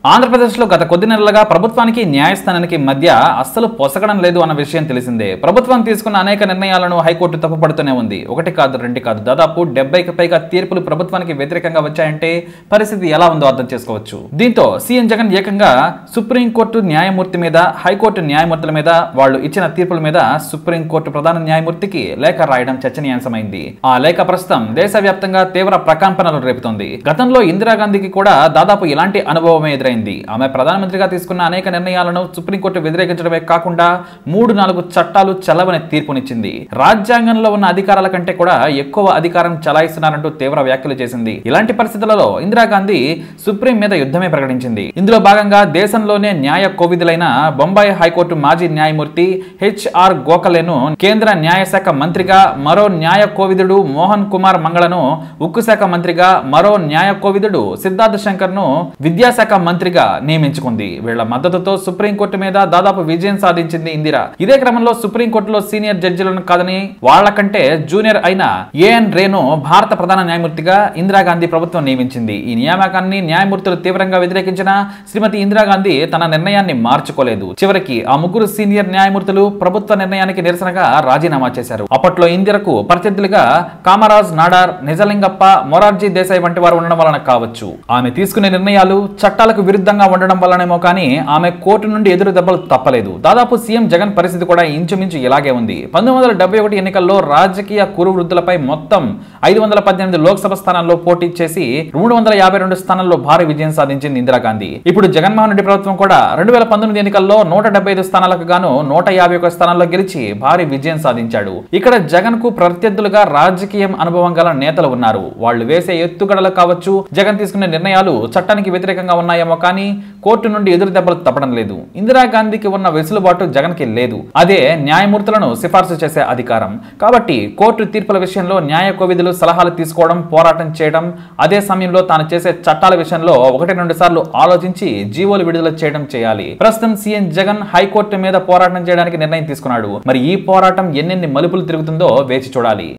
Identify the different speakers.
Speaker 1: ఆంధ్రప్రదేశ్లో గత కొద్ది నెలలుగా ప్రభుత్వానికి న్యాయస్థానానికి మధ్య అస్సలు పొసగడం లేదు అన్న విషయం తెలిసిందే ప్రభుత్వం తీసుకున్న అనేక నిర్ణయాలను హైకోర్టు తప్పుపడుతూనే ఉంది ఒకటి కాదు రెండు కాదు దాదాపు డెబ్బైకి పైగా తీర్పులు ప్రభుత్వానికి వ్యతిరేకంగా వచ్చాయంటే పరిస్థితి ఎలా ఉందో అర్థం చేసుకోవచ్చు దీంతో సీఎం జగన్ ఏకంగా సుప్రీంకోర్టు న్యాయమూర్తి మీద హైకోర్టు న్యాయమూర్తుల మీద వాళ్ళు ఇచ్చిన తీర్పుల మీద సుప్రీంకోర్టు ప్రధాన న్యాయమూర్తికి లేఖ రాయడం చర్చనీయాంశమైంది ఆ లేఖ ప్రస్తుతం దేశవ్యాప్తంగా తీవ్ర ప్రకంపనలు రేపుతోంది గతంలో ఇందిరాగాంధీకి కూడా దాదాపు ఇలాంటి అనుభవమే ఎదురైంది ఆమె ప్రధానమంత్రిగా తీసుకున్న అనేక నిర్ణయాలను సుప్రీంకోర్టు వ్యతిరేకించడమే కాకుండా మూడు నాలుగు చట్టాలు చల్లవని తీర్పునిచ్చింది రాజ్యాంగంలో ఉన్న అధికారాల కంటే కూడా ఎక్కువ అధికారం చలాయిస్తున్నారంటూ తీవ్ర వ్యాఖ్యలు చేసింది ఇలాంటి పరిస్థితులలో ఇందిరాగాంధీ సుప్రీం మీద యుద్ధమే ప్రకటించింది ఇందులో భాగంగా దేశంలోనే న్యాయ కోవిదులైన బొంబాయి హైకోర్టు మాజీ న్యాయమూర్తి హెచ్ఆర్ గోఖలేను కేంద్ర న్యాయశాఖ మంత్రిగా మరో న్యాయ కోవిదుడు మోహన్ కుమార్ మంగళను ఉక్కు శాఖ మంత్రిగా మరో న్యాయ కోవిదుడు సిద్ధార్థ శంకర్ ను విద్యాశాఖ మంత్రిగా నియమించుకుంది వీళ్ల మద్దతుతో సుప్రీంకోర్టు మీద దాదాపు విజయం సాధించింది ఇందిరా ఇదే క్రమంలో సుప్రీంకోర్టులో సీనియర్ జడ్జిలను కాదని వాళ్లకంటే జూనియర్ అయిన ఏఎన్ రేను భారత ప్రధాన న్యాయమూర్తిగా ఇందిరాగాంధీ ప్రభుత్వం నియమించింది ఈ నియామకాన్ని న్యాయమూర్తులు తీవ్రంగా వ్యతిరేకించిన శ్రీమతి ఇందిరాగాంధీ తన నిర్ణయాన్ని మార్చుకోలేదు చివరికి ఆ ముగ్గురు సీనియర్ న్యాయమూర్తులు ప్రభుత్వ నిర్ణయానికి నిరసనగా రాజీనామా చేశారు అప్పట్లో ఇందిరకు ప్రత్యర్థులుగా కామరాజ్ నాడార్ నిజలింగప్ప మొరార్జీ దేశాయ్ వంటి వారు ఉండడం వలన కావచ్చు ఆమె తీసుకునే నిర్ణయాలు చట్టాలకు విరుద్ధంగా ఉండడం వల్లనేమో కానీ ఆమె కోర్టు నుండి ఎదురు దెబ్బలు తప్పలేదు దాదాపు సీఎం జగన్ పరిస్థితి కూడా ఇంచుమించు ఇలాగే ఉంది పంతొమ్మిది వందల డెబ్బై ఒకటి ఎన్నికల్లో రాజకీయ కురు వృద్ధులపై మొత్తం ఐదు వందల పద్దెనిమిది లోక్సభ స్థానాల్లో పోటీ చేసి మూడు వందల యాభై రెండు స్థానాల్లో భారీ విజయం సాధించింది ఇందిరాగాంధీ ఇప్పుడు జగన్మోహన్ రెడ్డి ప్రభుత్వం కూడా రెండు వేల పంతొమ్మిది ఎన్నికల్లో నూట డెబ్బై ఐదు స్థానాలకు గాను నూట యాభై ఒక స్థానాల్లో గెలిచి భారీ విజయం సాధించాడు ఇక్కడ జగన్ కు ప్రత్యర్థులుగా రాజకీయం అనుభవం గల నేతలు ఉన్నారు వాళ్ళు వేసే ఎత్తుగడలు కావచ్చు జగన్ తీసుకునే నిర్ణయాలు చట్టానికి వ్యతిరేకంగా ఉన్నాయేమో కానీ కోర్టు నుండి ఎదురు దెబ్బలు తప్పడం లేదు ఇందిరాగాంధీకి ఉన్న వెసులుబాటు జగన్ కి లేదు అదే న్యాయమూర్తులను సిఫార్సు చేసే అధికారం కాబట్టి కోర్టు తీర్పుల విషయంలో న్యాయ కోవిధులు సలహాలు తీసుకోవడం పోరాటం చేయడం అదే సమయంలో తాను చేసే చట్టాల విషయంలో ఒకటి రెండు సార్లు ఆలోచించి జీవోలు విడుదల చేయడం చేయాలి ప్రస్తుతం సీఎం జగన్ హైకోర్టు మీద పోరాటం చేయడానికి నిర్ణయం తీసుకున్నాడు మరి ఈ పోరాటం ఎన్నెన్ని మలుపులు తిరుగుతుందో వేచి చూడాలి